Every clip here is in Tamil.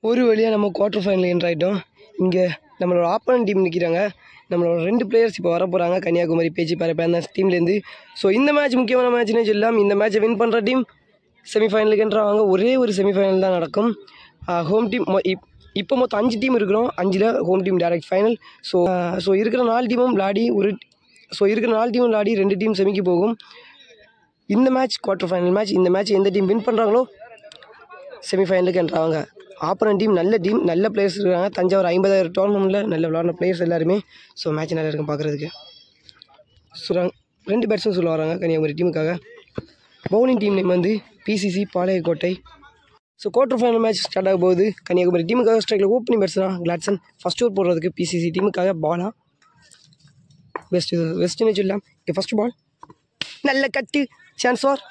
ஒரு வழியாக நம்ம குவார்ட்டர் ஃபைனல் என்ட்ரு ஆகிட்டோம் இங்கே நம்மளோட ஆப்போனன்ட் டீம் நிற்கிறாங்க நம்மளோட ரெண்டு பிளேயர்ஸ் இப்போ வர போகிறாங்க கன்னியாகுமரி பேச்சு பரப்ப அந்த டீம்லேருந்து ஸோ இந்த மேட்ச் முக்கியமான மேட்ச்னே சொல்லலாம் இந்த மேட்ச்சை வின் பண்ணுற டீம் செமிஃபைனலுக்கு என்றாங்க ஒரே ஒரு செமிஃபைனல் தான் நடக்கும் ஹோம் டீம் இப்போ மொத்தம் அஞ்சு டீம் இருக்கிறோம் அஞ்சில் home team direct final so so இருக்கிற நாலு டீமும் விளாடி ஒரு ஸோ இருக்கிற நாலு டீமும் விளாடி ரெண்டு டீம் செமிக்கு போகும் இந்த மேட்ச் குவார்ட்டர் ஃபைனல் மேட்ச் இந்த மேட்ச் எந்த டீம் வின் பண்ணுறாங்களோ செமிஃபைனலுக்கு என்றாங்க ஆப்பரன் டீம் நல்ல டீம் நல்ல பிளேயர்ஸ் இருக்காங்க தஞ்சாவூர் ஐம்பதாயிரம் டோர்னமெண்ட்டில் நல்ல விளாட்ன பிளேயர்ஸ் எல்லாருமே ஸோ மேட்ச் நல்லா இருக்கும் பார்க்குறதுக்கு சொல்கிறாங்க ரெண்டு பேட்ஸ்மேன் சொல்ல வராங்க கன்னியாகுமரி டீமுக்காக பவுலிங் டீம் நேம் வந்து BCC Palayamkottai so quarter final match start ஆக போகுது கன்னியாகுமரி டீமுக்காக ஸ்ட்ரைக்கில் ஓப்பனிங் பேட்ஸ் தான் கிளாட்சன் ஃபஸ்ட் ஓவர் போடுறதுக்கு பிசிசி டீமுக்காக பாலா பெஸ்ட் வெஸ்ட்னு சொல்லலாம் இங்கே ஃபஸ்ட் பால் நல்ல கட்டு சான்ஸ் ஃபார்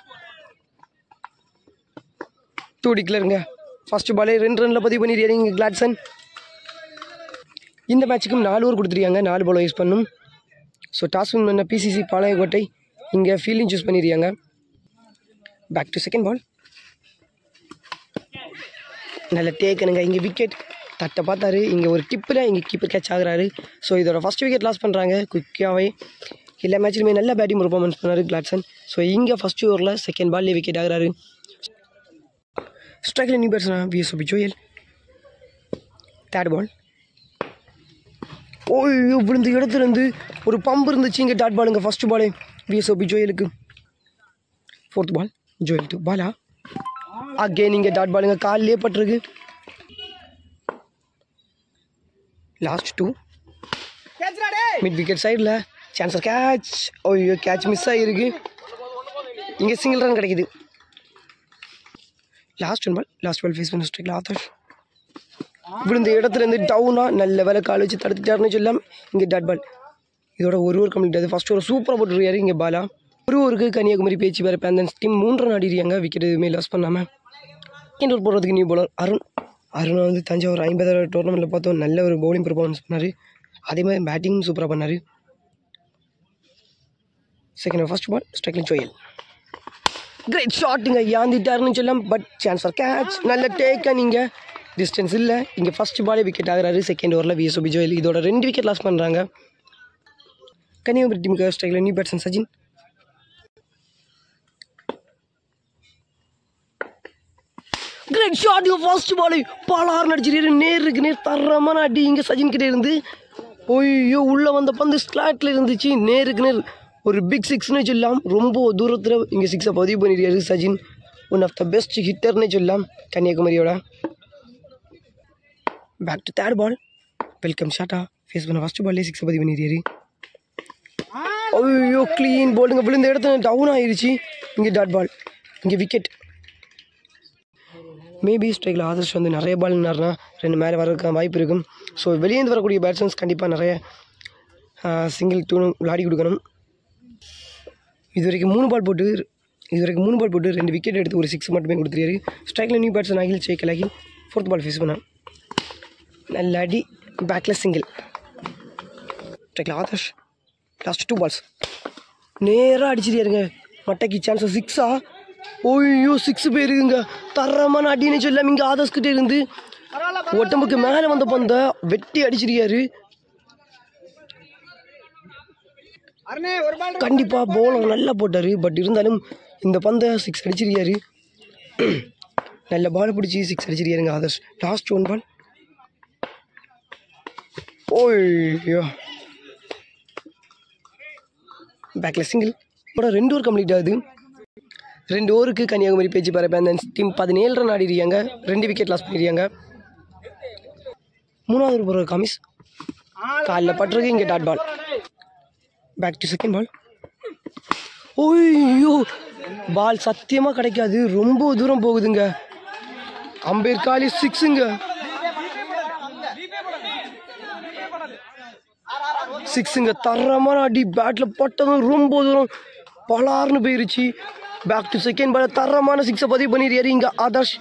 டூ டிக்லருங்க ஃபஸ்ட்டு பாலே ரெண்டு ரனில் பதிவு பண்ணிடுறீங்க கிளாட்சன் இந்த மேட்ச்சுக்கும் நாலு ஓவர் கொடுத்துருக்காங்க நாலு பால் யூஸ் பண்ணும் ஸோ டாஸ் வின் பண்ண பிசிசி பாளையக்கோட்டை இங்கே ஃபீல்டிங் சூஸ் பண்ணிடுறாங்க பேக் டு செகண்ட் பால் நல்ல டேக்கனுங்க இங்கே விக்கெட் தட்டை பார்த்தாரு இங்கே ஒரு டிப்பில் இங்கே கீப்பர் கேட்ச் ஆகுறாரு ஸோ இதோட ஃபஸ்ட் விக்கெட் லாஸ் பண்ணுறாங்க குயிக்காகவே எல்லா மேட்ச்லையுமே நல்ல பேட்டிங் பர்ஃபார்மன்ஸ் பண்ணார் கிளாட்சன் ஸோ இங்கே ஃபஸ்ட் ஓவரில் செகண்ட் பால்லே விக்கெட் ஆகுறாரு ஸ்ட்ரைக்கில் நியூ பேட்ஸ்னா விஎஸ்ஓபி ஜோயல் தேர்ட் பால் ஓய்யோ விழுந்த இடத்துல இருந்து ஒரு பம்பு இருந்துச்சு இங்கே டாட் பாலுங்க ஃபஸ்ட் பாலே விஎஸ்ஓபி ஜோயலுக்கு fourth ball Joel to Bala again இங்கே டாட் பாலுங்க காலிலே பட்டிருக்கு லாஸ்ட் டூ மிட் விக்கெட் சைடில் சான்சர் கேட்ச் ஐயோ கேட்ச் மிஸ் ஆகிருக்கு இங்கே சிங்கிள் ரன் கிடைக்குது last one ball last ball face பண்ண ஸ்ட்ரைக்கில் ஆதர்ஷ் விழுந்த இடத்துல இருந்து டவுனாக நல்ல வேலை கால் வச்சு தடுத்துட்டாருன்னு சொல்லலாம் இங்கே டாட் பால் இதோட ஒரு ஓவர் கம்ப்ளீட் ஆகுது ஃபஸ்ட் ஓவர் சூப்பராக போட்டுருக்காரு இங்கே பாலா ஒரு ஓவருக்கு கன்னியாகுமரி பேச்சு வரப்ப அந்த டீம் மூன்று ரன் ஆடிடுறாங்க விக்கெட் எதுவுமே லாஸ் பண்ணாமல் செகண்ட் ஓவர் போடுறதுக்கு நியூ பவுலர் அருண் அருண் வந்து தஞ்சாவூர் ஐம்பதாயிரம் டோர்னமெண்ட்டில் பார்த்தோம் நல்ல ஒரு பவுலிங் பெர்ஃபார்மன்ஸ் பண்ணார் அதே மாதிரி பேட்டிங்கும் சூப்பராக பண்ணார் second first ball striking Joel great ஷாட்டுங்க யாந்திட்டாருன்னு சொல்லலாம் பட் சான்ஸ் ஃபார் கேட்ச் நல்ல டேக்கா நீங்கள் டிஸ்டன்ஸ் இல்லை இங்கே ஃபர்ஸ்ட் பாலே விக்கெட் ஆகுறாரு செகண்ட் ஓவரில் விஎஸ்ஓபி ஜோயல் இதோட ரெண்டு விக்கெட் லாஸ் பண்ணுறாங்க கன்னியாகுமரி டீமுக்கு ஸ்ட்ரைக்கில் new batsman Sachin great shot இங்கே ஃபர்ஸ்ட் பால் பாலாறு அடிச்சிருக்காரு நேருக்கு நேர் தரமான அடி இங்கே சச்சின் கிட்டே இருந்து ஐயோ உள்ளே வந்த பந்து ஸ்லாட்டில் இருந்துச்சு நேருக்கு நேர் ஒரு பிக் சிக்ஸ்னு சொல்லலாம் ரொம்ப தூரத்தில் இங்கே சிக்ஸை பதிவு பண்ணியிருக்காரு Sachin one of the best ஹிட்டர்னே சொல்லலாம் கன்னியாகுமரியோட back to third ball welcome ஷாட்டா ஃபேஸ் பண்ண ஃபஸ்ட் பால்லே சிக்ஸை பதிவு பண்ணியிருக்காரு ஐயோ க்ளீன் போல்டுங்க விழுந்த இடத்துல டவுன் ஆயிருச்சு இங்கே டாட் பால் இங்கே விக்கெட் மேபி ஸ்ட்ரைக்கில் ஆதர்ஷ் வந்து நிறைய பால் நின்னார்னா ரெண்டு மேலே வரதுக்கு வாய்ப்பு இருக்கும் ஸோ வெளியேந்து வரக்கூடிய பேட்ஸ்மேன்ஸ் கண்டிப்பாக நிறைய சிங்கிள் டூனும் விளையாடி கொடுக்கணும் இது வரைக்கும் மூணு பால் போட்டு இது வரைக்கும் மூணு பால் போட்டு ரெண்டு விக்கெட் எடுத்து ஒரு சிக்ஸ் மட்டுமே கொடுத்துருக்காரு ஸ்ட்ரைக்கில் நியூ பேட்ஸ்மேன் அகில் சேக்கல் அகில் ஃபோர்த் பால் ஃபேஸ் பண்ணான் நல்ல அடி பேக்கில் சிங்கிள் ஸ்ட்ரைக்கில் ஆதர்ஷ் லாஸ்ட் டூ பால்ஸ் நேராக அடிச்சிருக்காருங்க மட்டைக்கு சான்ஸ் சிக்ஸா ஓய்யோ சிக்ஸ் போயிருக்குங்க தரமான அடின்னு சொல்லாம இங்கே ஆதர்ஸ்கிட்ட இருந்து உடம்புக்கு மேலே வந்த பந்த வெட்டி அடிச்சிருக்காரு கண்டிப்பாக போலம் நல்லா போட்டார் பட் இருந்தாலும் இந்த பந்தை சிக்ஸ் அடிச்சிருக்காரு நல்ல பால் பிடிச்சி சிக்ஸ் அடிச்சிருக்காருங்க ஆதர்ஷ் லாஸ்ட் ஒன் பால் ஓய்யோ பேக்கில் சிங்கிள் கூட ரெண்டு ஓவர் கம்ப்ளீட் ஆகுது ரெண்டு ஓவருக்கு கன்னியாகுமரி பேச்சு பரப்ப அந்த டீம் பதினேழு ரன் ஆடிருக்காங்க ரெண்டு விக்கெட் லாஸ் பண்ணிருக்காங்க மூணாவது ஓவர் போகிற காமிஸ் காலில் பட்டிருக்கு இங்கே dot ball back to second ball ஓய்யோ பால் சத்தியமாக கிடைக்காது ரொம்ப தூரம் போகுதுங்க அம்பேர் காலி சிக்ஸுங்க சிக்ஸுங்க தரமான அடி பேட்டில் பட்டதும் ரொம்ப தூரம் பலார்னு போயிருச்சு பேக் டு செகண்ட் பால் தரமான சிக்ஸை பதிவு பண்ணிடுறாரு இங்கே ஆதர்ஷ்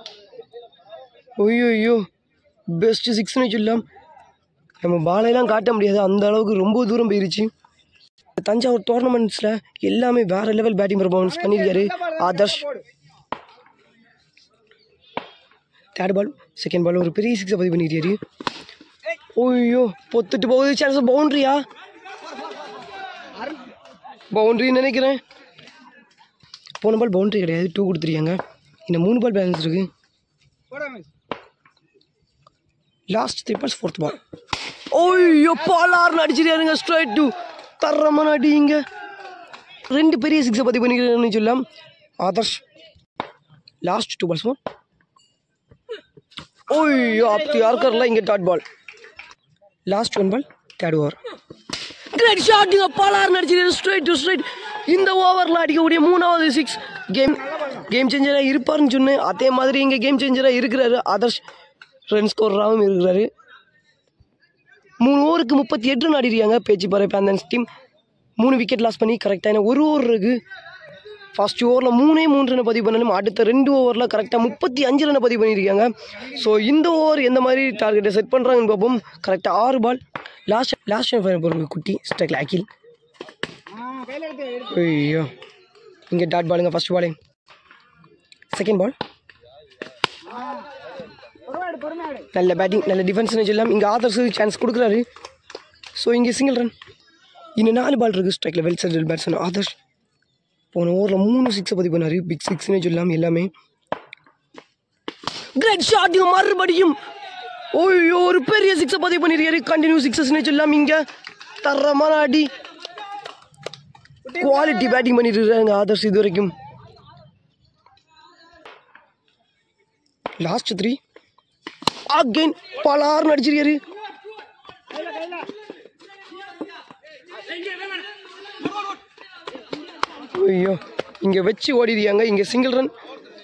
ஐயோ ஐயோ பெஸ்ட் சிக்ஸ்னு சொல்லலாம் நம்ம பாலையெல்லாம் காட்ட முடியாது அந்த அளவுக்கு ரொம்ப தூரம் போயிருச்சு தஞ்சாவூர் டோர்னமெண்ட்ஸில் எல்லாமே வேற லெவல் பேட்டிங் பர்ஃபார்மன்ஸ் பண்ணியிருக்காரு Adarsh third ball second ball ஒரு பெரிய சிக்ஸை பதிவு பண்ணிட்டாரு ஓய்யோ பொத்துட்டு போகுது சான்ஸ் பவுண்ட்ரியா பவுண்ட்ரி நினைக்கிறேன் போன பால் பவுண்ட்ரி கிடையாது டூ கொடுத்துருக்காங்க இன்னும் மூணு பால் பேலன்ஸ் இருக்கு last three balls fourth ball ஓய்யோ பால் ஆறுனு அடிச்சிருக்காருங்க ஸ்ட்ரைட் டூ தரமான அடிங்க ரெண்டு பெரிய சிக்ஸை பதிவு பண்ணிக்கிறேன்னு சொல்லலாம் ஆதர்ஷ் லாஸ்ட் டூ பால்ஸ் ஓய்யோ அப்படி யாருக்கர்ல இங்கே dot ball last one ball third over great ஷாட்டுங்க பாலார் நடிச்சிருக்காரு ஸ்ட்ரைட் டு ஸ்ட்ரைட் இந்த ஓவரில் அடிக்கக்கூடிய மூணாவது சிக்ஸ் கேம் கேம் சேஞ்சராக இருப்பார்னு சொன்னேன் அதே மாதிரி இங்கே கேம் சேஞ்சராக இருக்கிறாரு ஆதர்ஷ் ரன் ஸ்கோராகவும் இருக்கிறாரு மூணு ஓவருக்கு முப்பத்தி எட்டு ரன் ஆடிருக்காங்க பேச்சு பாரு பேந்தன்ஸ் டீம் மூணு விக்கெட் லாஸ் பண்ணி கரெக்டான ஒரு ஓவர் இருக்குது ஃபர்ஸ்ட் ஓவரில் மூணே மூணு ரன் பதிவு பண்ணாலும் அடுத்த ரெண்டு ஓவரில் கரெக்டாக முப்பத்தி அஞ்சு ரன் பதிவு பண்ணியிருக்காங்க ஸோ இந்த ஓவர் எந்த மாதிரி டார்கெட்டை செட் பண்ணுறாங்கன்னு பார்ப்போம் கரெக்டாக ஆறு பால் லாஸ்ட் லாஸ்ட் போகிற குட்டி ஸ்ட்ரைக்கில் அகில் ஐயோ இங்கே டாட் பாலுங்க ஃபர்ஸ்ட் பாலே செகண்ட் பால் நல்ல பேட்டிங் நல்ல டிஃபென்ஸ்னு சொல்லலாம் இங்கே ஆதர்ஸ் சான்ஸ் கொடுக்குறாரு ஸோ இங்கே சிங்கிள் ரன் இன்னும் நாலு பால் இருக்குது ஸ்ட்ரைக்கில் வெல் செட்டில் பேட்ஸ்மேன் ஆதர்ஷ் போன ஓவரில் மூணு சிக்ஸை பதிவு பண்ணார் பிக் சிக்ஸ்னு சொல்லலாம் எல்லாமே கிரேட் ஷாட்டுங்க மறுபடியும் ஓய்யோ ஒரு பெரிய சிக்ஸை பதிவு பண்ணியிருக்காரு கண்டினியூ சிக்ஸஸ்னு சொல்லலாம் இங்கே தரமான அடி குவாலிட்டி பேட்டிங் பண்ணிட்டு இருக்காங்க ஆதர்ஸ் இது வரைக்கும் லாஸ்ட் த்ரீ அகைன் பலார்னு அடிச்சிருக்காரு ஐயோ இங்கே வச்சு ஓடிடுறாங்க இங்கே சிங்கிள் ரன்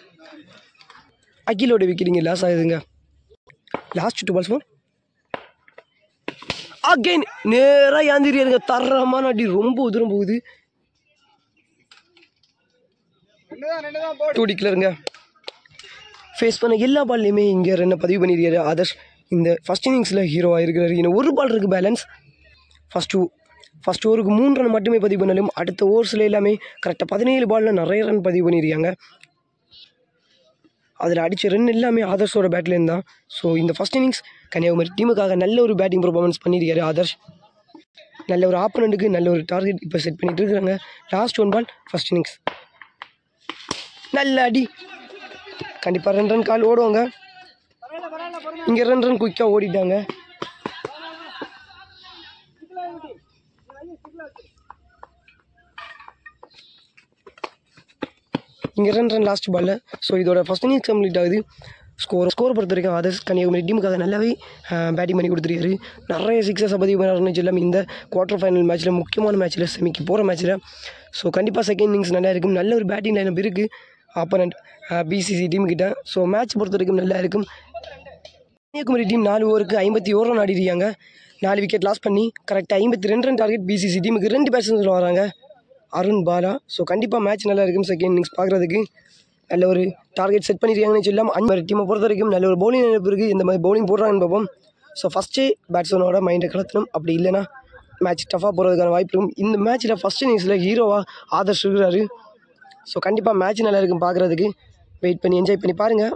அகிலோட விக்கெட் இங்கே லாஸ் ஆகுதுங்க லாஸ்ட் டூ பால்ஸ் அகைன் நேராக ஏந்திரியாருங்க தரமான அடி ரொம்ப தூரம் போகுது டூடிக்கில் ஃபேஸ் பண்ண எல்லா பால்லையுமே இங்கே ரன்னை பதிவு பண்ணியிருக்காரு ஆதர்ஷ் இந்த ஃபஸ்ட் இன்னிங்ஸில் ஹீரோவாக இருக்கிறாரு இன்னும் ஒரு பால் இருக்குது பேலன்ஸ் ஃபஸ்ட் டூ ஃபஸ்ட் ஓவருக்கு மூணு ரன் மட்டுமே பதிவு பண்ணாலும் அடுத்த ஓவர்ஸில் எல்லாமே கரெக்டாக பதினேழு பாலில் நிறைய ரன் பதிவு பண்ணியிருக்காங்க அதில் அடித்த ரன் எல்லாமே ஆதர்ஷோட பேட்லேருந்து தான் ஸோ இந்த ஃபஸ்ட் இன்னிங்ஸ் கன்னியாகுமரி டீமுக்காக நல்ல ஒரு பேட்டிங் பர்ஃபார்மன்ஸ் பண்ணியிருக்காரு ஆதர்ஷ் நல்ல ஒரு ஆப்பனண்ட்டுக்கு நல்ல ஒரு டார்கெட் இப்போ செட் பண்ணிட்டு இருக்காங்க last one ball first innings நல்ல அடி கண்டிப்பாக ரெண்டு ரன் கால் ஓடுவாங்க இங்கே ரெண்டு ரன் குயிக்காக ஓடிட்டாங்க இங்கே ரெண்டு ரன் லாஸ்ட் பாலில் ஸோ இதோட ஃபஸ்ட் இன்னிங்ஸ் கம்ப்ளீட் ஆகுது ஸ்கோர் ஸ்கோர் பொறுத்த வரைக்கும் அதர்ஸ் கன்னியாகுமரி டீமுக்காக நல்லாவே பேட்டிங் பண்ணி கொடுத்துருக்காரு நிறைய சிக்ஸஸ் பதிவு பண்ணாருன்னு சொல்லாமல் இந்த குவார்ட்டர் ஃபைனல் மேட்ச்சில் முக்கியமான மேட்ச்சில் செமிக்கு போகிற மேட்ச்சில் ஸோ கண்டிப்பாக செகண்ட் இன்னிங்ஸ் நல்லா இருக்கும் நல்ல ஒரு பேட்டிங் லைனப் இருக்குது ஆப்பனண்ட் பிசிசி டீமுக்கிட்ட ஸோ மேட்ச் பொறுத்த வரைக்கும் நல்லா இருக்கும் கன்னியாகுமரி டீம் நாலு ஓவருக்கு ஐம்பத்தி ஓவர் ரன் ஆடிருக்காங்க நாலு விக்கெட் லாஸ் பண்ணி கரெக்டாக ஐம்பத்தி ரெண்டு ரன் டார்கெட் பிசிசி டீமுக்கு ரெண்டு பேட்ஸ்மேன் வராங்க அருண் பாலா ஸோ கண்டிப்பாக மேட்ச் நல்லா இருக்கும் செகண்ட் இன்னிங்ஸ் பார்க்குறதுக்கு நல்ல ஒரு டார்கெட் செட் பண்ணியிருக்காங்கன்னு சொல்லலாம் அஞ்சு டீமை பொறுத்த வரைக்கும் நல்ல ஒரு பவுலிங் நினைப்பு இருக்குது இந்த மாதிரி பவுலிங் போடுறாங்கன்னு பார்ப்போம் ஸோ ஃபஸ்ட்டே பேட்ஸ்மேனோட மைண்டை கலத்தணும் அப்படி இல்லைன்னா மேட்ச் டஃபாக போகிறதுக்கான வாய்ப்பு இருக்கும் இந்த மேட்ச்சில் ஃபஸ்ட் இன்னிங்ஸில் ஹீரோவாக ஆதர்ஷ் இருக்கிறாரு ஸோ கண்டிப்பாக மேட்ச் நல்லா இருக்கும் பார்க்குறதுக்கு வெயிட் பண்ணி என்ஜாய் பண்ணி பாருங்கள்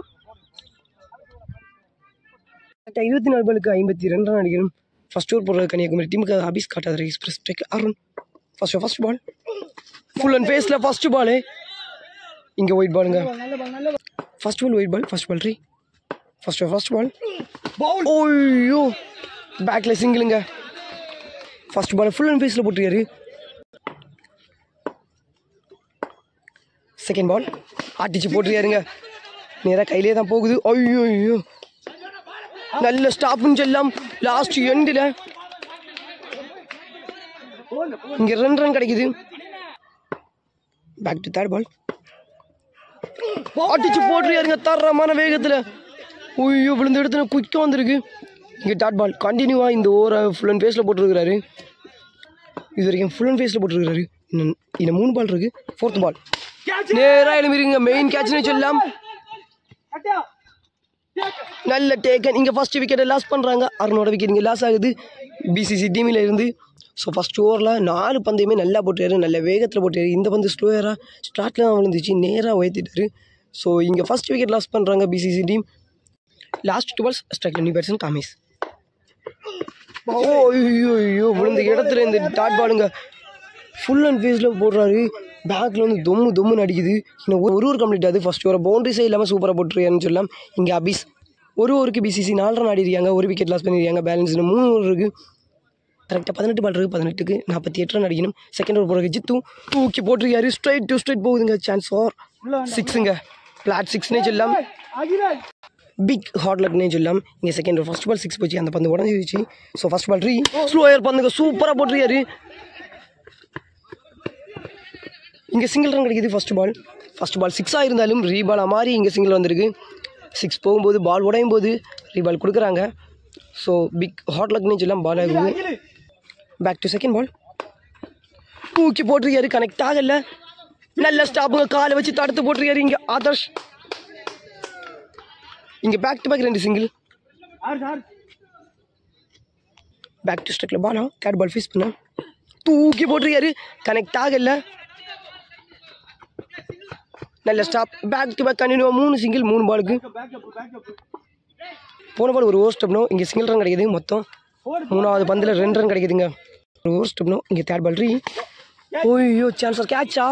கரெக்டாக இருபத்தி நாலு பாலுக்கு ஐம்பத்தி ரெண்டு ரன் அடிக்கணும் ஃபர்ஸ்ட் ஓவர் போடுறது கன்னியாகுமரி டீமுக்கு அபிஸ் காட்டாத எக்ஸ்பிரஸ் டேக் Arun first first ball full and ஃபேஸில் ஃபர்ஸ்ட் பாலு இங்கே ஒயிட் பாலுங்க first ball wide ball first ball three first first ball ஓய்யோ பேக்கில் சிங்கிளுங்க ஃபர்ஸ்ட் பால் ஃபுல் அண்ட் ஃபேஸில் போட்டிருக்காரு செகண்ட் பால் அடிச்சு போட்டிருக்காருங்க நேராக கையிலே தான் போகுது ஐயோ ஐயோ நல்ல ஸ்டாப்புன்னு சொல்லலாம் லாஸ்ட் எண்டில் இங்கே ரெண்டு ரன் கிடைக்குது பேக் டு தேர்ட் பால் அடிச்சு போட்டுருக்காருங்க தரமான வேகத்தில் ஐயோ விழுந்த இடத்துல குயிக்காக வந்திருக்கு இங்கே டாட் பால் கண்டினியூவாக இந்த ஓவரை ஃபுல் அண்ட் ஃபேஸில் போட்டுருக்கிறாரு இது வரைக்கும் ஃபுல் அண்ட் ஃபேஸில் போட்டுருக்கிறாரு இன்னும் இன்னும் மூணு பால் இருக்குது ஃபோர்த் பால் நேராக எழுமிருங்க மெயின் கேட்ச்னு சொல்லலாம் நல்ல டேக்கன் இங்கே ஃபஸ்ட்டு விக்கெட்டை லாஸ் பண்ணுறாங்க அருணோட விக்கெட் இங்கே லாஸ் ஆகுது பிசிசி டீமில் இருந்து ஸோ ஃபஸ்ட் ஓவரில் நாலு பந்தையுமே நல்லா போட்டாரு நல்ல வேகத்தில் போட்டாரு இந்த பந்து ஸ்லோயராக ஸ்டார்ட்டில் தான் விழுந்துச்சு நேராக உயர்த்திட்டாரு ஸோ இங்கே ஃபஸ்ட் விக்கெட் லாஸ் பண்ணுறாங்க BCC team last two balls ஸ்ட்ரைக்கில் நியூ பேட்ஸ்மேன் காமிஸ் ஓ ஐயோ ஐயோ விழுந்த இடத்துல இந்த டாட் பாலுங்க ஃபுல் அண்ட் ஃபேஸில் போடுறாரு பேக்கில் வந்து தொம்மு தொம்முன்னு அடிக்குது இன்னும் ஒரு ஒரு கம்ப்ளீட் ஆகுது ஃபர்ஸ்ட் ஒரு பவுண்டரிஸே இல்லாமல் சூப்பராக போட்டுருக்காருன்னு சொல்லலாம் இங்கே அபிஸ் ஒரு ஓவருக்கு பிசிசி நாலு ரன் ஆடிருக்காங்க ஒரு விக்கெட் லாஸ் பண்ணிருக்காங்க பேலன்ஸ் இன்னும் மூணு ஓவர் இருக்குது கரெக்டாக பதினெட்டு பால் இருக்குது பதினெட்டுக்கு நாற்பத்தி எட்டு ரன் அடிக்கணும் செகண்ட் ஓவர் போகிற ஜித்து தூக்கி போட்டிருக்காரு ஸ்ட்ரைட் டு ஸ்ட்ரைட் போகுதுங்க சான்ஸ் ஓவர் சிக்ஸுங்க பிளாட் சிக்ஸ்னே சொல்லலாம் பிக் ஹாட் லக்னே சொல்லலாம் இங்கே second over first ball six போச்சு அந்த பந்து உடஞ்சிருச்சு so first ball three slower பந்துங்க சூப்பராக போட்டிருக்காரு இங்கே சிங்கிள் ரன் கிடைக்குது ஃபர்ஸ்ட் பால் ஃபர்ஸ்ட் பால் சிக்ஸாக இருந்தாலும் ரீபாலாக மாதிரி இங்கே சிங்கிள் வந்திருக்கு சிக்ஸ் போகும்போது பால் உடையும் போது ரீபால் கொடுக்குறாங்க ஸோ பிக் ஹாட் லக்னே சொல்லலாம் பால் ஆகுது பேக் டு செகண்ட் பால் தூக்கி போட்டிருக்காரு கனெக்ட் ஆகல நல்ல ஸ்டாப்புங்க காலை வச்சு தடுத்து போட்டிருக்காரு இங்கே ஆதர்ஷ் இங்கே பேக் டு பேக் ரெண்டு சிங்கிள் பேக் டு ஸ்ட்ரைக்கில் பாலா கேட் பால் ஃபீஸ் பண்ண தூக்கி போட்டிருக்காரு கனெக்ட் ஆகல நல்ல stop back to back continue மூணு சிங்கிள் மூணு பாலுக்கு போன பால் ஒரு ஓவர் ஸ்டெப்னோ இங்கே சிங்கிள் ரன் கிடைக்குது மொத்தம் மூணாவது பந்தில் ரெண்டு ரன் கிடைக்குதுங்க ஒரு ஓவர் ஸ்டெப்னோ இங்கே தேர்ட் பால் ரீ ஓய்யோ சான்சர் கேட்சா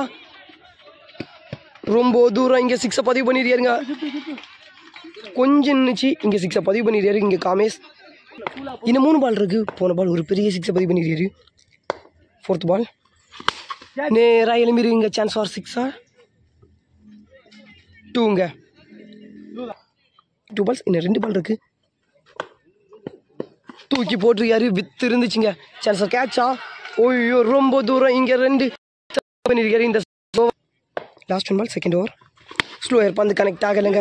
ரொம்ப தூரம் இங்கே சிக்ஸை பதிவு பண்ணிடுறாருங்க கொஞ்சம் நின்றுச்சு இங்கே சிக்ஸை பதிவு பண்ணிடுறாரு இங்கே காமேஷ் இன்னும் மூணு பால் இருக்குது போன பால் ஒரு பெரிய சிக்ஸை பதிவு பண்ணிடுறாரு ஃபோர்த் பால் நேராக எழும்பிரு இங்கே சான்ஸ் ஃபார் சிக்ஸா டூங்க டூ பால்ஸ் இன்னும் ரெண்டு பால் இருக்குது தூக்கி போட்டிருக்காரு வித்து இருந்துச்சுங்க சான்ஸ் கேட்சா ஓய்யோ ரொம்ப தூரம் இங்கே ரெண்டு பண்ணியிருக்காரு இந்த last one ball second over slower பந்து கனெக்ட் ஆகலைங்க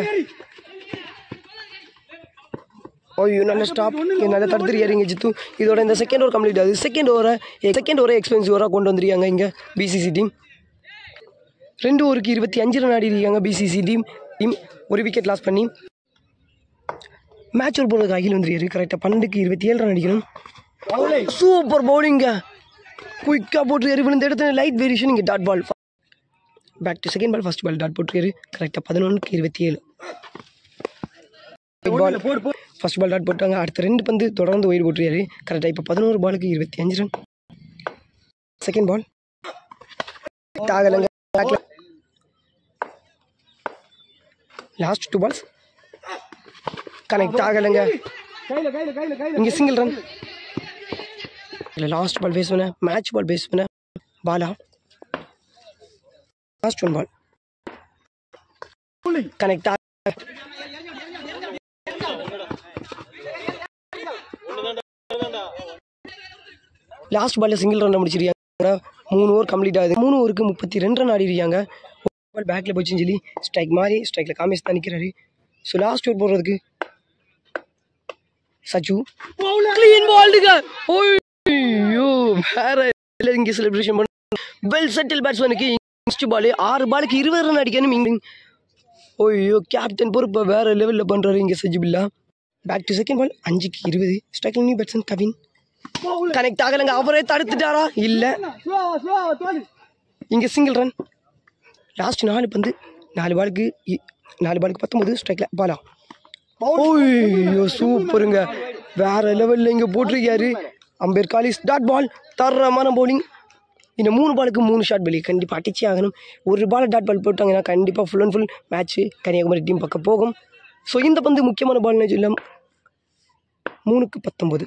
ஐயோ நல்ல ஸ்டாப் நல்லா தடுத்துருக்காரு இங்கே ஜித்து இதோட இந்த செகண்ட் ஓவர் கம்ப்ளீட் ஆகுது செகண்ட் ஓவரை செகண்ட் ஓவரை எக்ஸ்பென்சிவ் ஓவராக கொண்டு வந்துருக்காங்க இங்கே பிசிசி டீம் ரெண்டு ஓவருக்கு இருபத்தி அஞ்சு ரன் ஆடி இருக்காங்க பிசிசி டீம் டீம் ஒரு விக்கெட் லாஸ் பண்ணி மேட்ச் ஒரு போடுறதுக்கு அகில் வந்துருக்காரு கரெக்டாக பன்னெண்டுக்கு இருபத்தி ஏழு ரன் அடிக்கணும் சூப்பர் பவுலிங்க குயிக்காக போட்டுருக்காரு விழுந்த இடத்துல லைட் வேரியேஷன் இங்கே dot ball back to second ball first ball dot போட்டுருக்காரு கரெக்டாக பதினொன்றுக்கு இருபத்தி ஏழு பால் ஃபர்ஸ்ட் பால் டாட் போட்டாங்க அடுத்த ரெண்டு பந்து தொடர்ந்து ஒயிட் போட்டுருக்காரு கரெக்டாக இப்போ பதினோரு பாலுக்கு இருபத்தி அஞ்சு ரன் செகண்ட் பால் ஆகலைங்க லாஸ்ட் டூ பால்ஸ் கனெக்ட் ஆகலைங்க இங்கே சிங்கிள் ரன் இல்லை லாஸ்ட் பால் பேஸ் பண்ண மேட்ச் பால் பேஸ் பண்ண Bala last one ball connect ஆக லாஸ்ட் பால்ல சிங்கிள் ரன் முடிச்சிருக்காங்க மூணு ஓவர் கம்ப்ளீட் ஆகுது மூணு ஓவருக்கு முப்பத்தி ரெண்டு ரன் ஆடி இருக்காங்க பால் பேக்கில் போச்சுன்னு சொல்லி ஸ்ட்ரைக் மாதிரி ஸ்ட்ரைக்கில் காமேஷ் தான் நிற்கிறாரு ஸோ லாஸ்ட் ஓவர் போடுறதுக்கு சச்சு க்ளீன் பால்டுங்க ஐயோ வேற இல்லை இங்கே செலிப்ரேஷன் பண்ண வெல் செட்டில் பேட்ஸ்மேனுக்கு நெக்ஸ்ட் பால் ஆறு பாலுக்கு இருபது ரன் அடிக்கணும் இங்க ஐயோ கேப்டன் பொறுப்பை வேற லெவலில் பண்ணுறாரு இங்கே சஜிபில்லா பேக் டு செகண்ட் பால் அஞ்சுக்கு இருபது ஸ்ட்ரைக்கில் நியூ பேட்ஸ்மேன் கவின் கனெக்ட் ஆகலைங்க அவரே தடுத்துட்டாரா இல்லை இங்கே சிங்கிள் ரன் லாஸ்ட் நாலு பந்து நாலு பாலுக்கு இ- நாலு பாலுக்கு பத்தொம்பது ஸ்ட்ரைக்கில் பாலா ஓய்யோ சூப்பருங்க வேற லெவலில் இங்கே போட்டிருக்காரு அம்பேர் காலிஸ் டாட் பால் தரமான பவுலிங் இந்த மூணு பாலுக்கு மூணு ஷாட் பலி கண்டிப்பாக அடிச்சே ஆகணும் ஒரு பால் டாட் பால் போட்டாங்கன்னா கண்டிப்பாக full and full match Kanyakumari team பக்கம் போகும் ஸோ இந்த பந்து முக்கியமான பால்னு சொல்ல மூணுக்கு பத்தொம்பது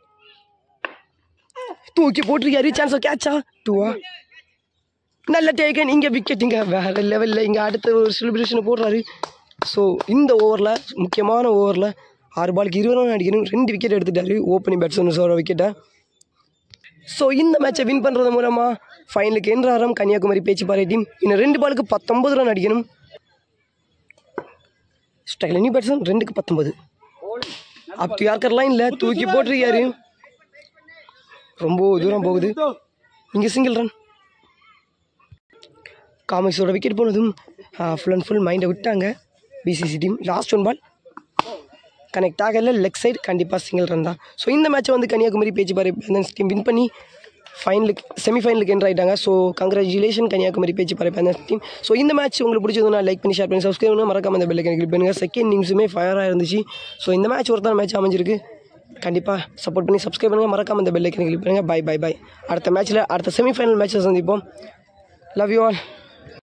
தூக்கி போட்டிருக்காரு சான்ஸ் கேட்சா டூவா நல்ல டேக்கன் இங்கே விக்கெட்டுங்க வேறு லெவலில் இங்கே அடுத்த ஒரு செலிப்ரேஷனை போடுறாரு ஸோ இந்த ஓவரில் முக்கியமான ஓவரில் ஆறு பாலுக்கு இருபது ரன் அடிக்கணும் ரெண்டு விக்கெட் எடுத்துட்டாரு ஓப்பனிங் பேட்ஸ்மேன் சோற விக்கெட்டை ஸோ இந்த மேட்சை வின் பண்ணுறது மூலமாக ஃபைனலுக்கு என்றாரம் கன்னியாகுமரி பேச்சுப்பாறை டீம் இன்னும் ரெண்டு பாலுக்கு பத்தொம்பது ரன் அடிக்கணும் ஸ்ட்ரைக்கில் நியூ பேட்ஸ்மேன் ரெண்டுக்கு பத்தொம்பது அப் டு யார்கர்லாம் இல்லை தூக்கி போட்டிருக்காரு ரொம்ப தூரம் போகுது இங்கே சிங்கிள் ரன் காமிக்ஸோட விக்கெட் போனதும் ஃபுல் அண்ட் ஃபுல் மைண்டை விட்டாங்க BCC team last one ball connect ஆகல லெக் சைடு கண்டிப்பாக சிங்கிள் ரன் தான் ஸோ இந்த மேட்சை வந்து கன்னியாகுமரி பேச்சுப்பாறை டீம் வின் பண்ணி ஃபைனலுக்கு செமிஃபைனலுக்கு என்ட்ரு ஆகிட்டாங்க so congratulation Kanyakumari Pechiparai அந்த டீம் ஸோ இந்த மேட்ச் உங்களுக்கு பிடிச்சதுன்னா லைக் பண்ணி ஷேர் பண்ணி சப்ஸ்கிரைப் பண்ணி மறக்காம அந்த பெல்லைக்கன் கிளிக் பண்ணுங்கள் செகண்ட் இன்னிங்ஸுமே ஃபயராக இருந்துச்சு ஸோ இந்த மேட்ச் ஒருத்தான மேட்ச் அமைஞ்சிருக்கு கண்டிப்பாக சப்போர்ட் பண்ணி சப்ஸ்கிரைப் பண்ணுங்கள் மறக்காம அந்த பெல்லைக்கன் கிளிக் பண்ணுங்கள் பை பை பை அடுத்த மேட்ச்சில் அடுத்த செமிஃபைனல் மேட்ச்சில் சந்திப்போம் லவ் யூ ஆல்